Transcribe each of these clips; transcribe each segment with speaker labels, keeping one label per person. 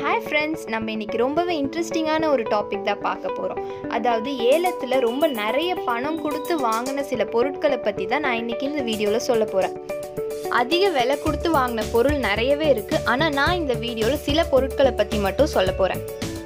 Speaker 1: hi friends நம்ம இன்னைக்கு ரொம்பவே இன்ட்ரெஸ்டிங்கான ஒரு டாபிக் தான் பார்க்க போகிறோம் அதாவது ஏலத்தில் ரொம்ப நிறைய பணம் கொடுத்து வாங்கின சில பொருட்களை பற்றி தான் நான் இன்னைக்கு இந்த வீடியோவில் சொல்ல போகிறேன் அதிக விலை கொடுத்து வாங்கின பொருள் நிறையவே இருக்குது ஆனால் நான் இந்த வீடியோவில் சில பொருட்களை பற்றி மட்டும் சொல்ல போகிறேன்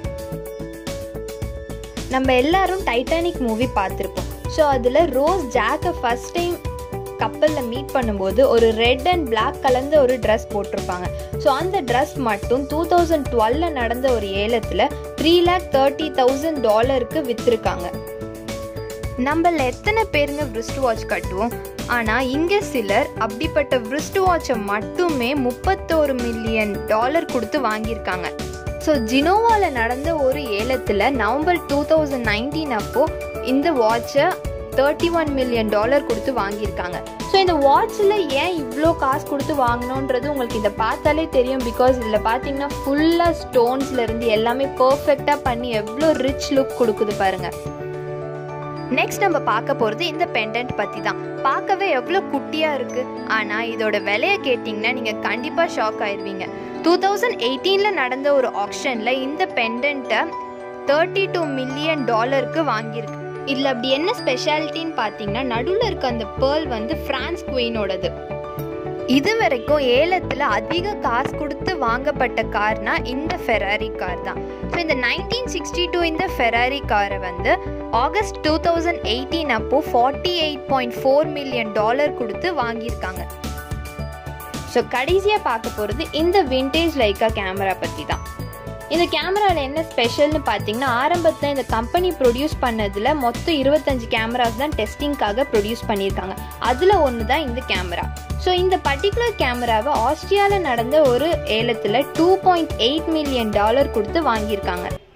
Speaker 1: நம்ம எல்லாரும் டைட்டானிக் மூவி பார்த்துருப்போம் ஸோ அதில் ரோஸ் ஜாக்கை ஃபஸ்ட் டைம் கப்பலில் மீட் பண்ணும்போது ஒரு ரெட் அண்ட் பிளாக் கலந்த ஒரு ட்ரெஸ் போட்டிருப்பாங்க ஸோ அந்த ட்ரெஸ் மட்டும் டூ தௌசண்ட் டுவெல்ல நடந்த ஒரு ஏலத்தில் த்ரீ லேக் தேர்ட்டி தௌசண்ட் டாலருக்கு விற்றுருக்காங்க நம்மள எத்தனை பேருங்க விரிஸ்ட் வாட்ச் கட்டுவோம் ஆனால் இங்கே சிலர் அப்படிப்பட்ட விரிஸ்ட் வாட்சை மட்டுமே முப்பத்தோரு மில்லியன் டாலர் கொடுத்து வாங்கியிருக்காங்க ஸோ ஜினோவாவில் நடந்த ஒரு ஏலத்தில் நவம்பர் டூ தௌசண்ட் நைன்டீன் அப்போ இந்த வாட்சை தேர்ட்டி ஒன் மில்லியன் டாலர் கொடுத்து வாங்கியிருக்காங்க ஸோ இந்த வாட்சில் ஏன் இவ்வளோ காசு கொடுத்து வாங்கணுன்றது உங்களுக்கு இதை பார்த்தாலே தெரியும் பிகாஸ் இதில் பார்த்தீங்கன்னா ஃபுல்லாக ஸ்டோன்ஸ்லேருந்து எல்லாமே பர்ஃபெக்டாக பண்ணி எவ்வளோ ரிச் லுக் கொடுக்குது பாருங்கள் நெக்ஸ்ட் நம்ம பார்க்க போகிறது இந்த பெண்டன்ட் பற்றி தான் பார்க்கவே எவ்வளோ குட்டியாக இருக்குது ஆனால் இதோட விலையை கேட்டிங்கன்னா நீங்கள் கண்டிப்பாக ஷாக் ஆயிடுவீங்க டூ தௌசண்ட் எயிட்டீனில் நடந்த ஒரு ஆப்ஷனில் இந்த பெண்டன்ட்டை தேர்ட்டி டூ மில்லியன் டாலருக்கு வாங்கியிருக்கு இதில் அப்படி என்ன ஸ்பெஷாலிட்டின்னு பார்த்தீங்கன்னா நடுவில் இருக்க அந்த பேர்ல் வந்து ஃப்ரான்ஸ் குயினோடது இது வரைக்கும் ஏலத்தில் அதிக காசு கொடுத்து வாங்கப்பட்ட கார்னா இந்த ஃபெராரி கார் தான் ஸோ இந்த நைன்டீன் சிக்ஸ்டி டூ இந்த ஃபெராரி காரை வந்து ஆகஸ்ட் டூ தௌசண்ட் எயிட்டீன் அப்போ forty eight point four million dollar கொடுத்து வாங்கியிருக்காங்க ஸோ கடைசியாக பார்க்க போகிறது இந்த விண்டேஜ் லைக்கா கேமரா பற்றி தான் இந்த கேமராவில் என்ன ஸ்பெஷல்னு பார்த்தீங்கன்னா ஆரம்பத்தில் இந்த கம்பெனி ப்ரொடியூஸ் பண்ணதில் மொத்தம் இருபத்தஞ்சு கேமராஸ் தான் டெஸ்டிங்காக ப்ரொடியூஸ் பண்ணியிருக்காங்க அதில் ஒன்று தான் இந்த கேமரா ஸோ இந்த பர்டிகுலர் கேமராவை ஆஸ்திரியாவில் நடந்த ஒரு ஏலத்தில் two point eight million dollar கொடுத்து வாங்கியிருக்காங்க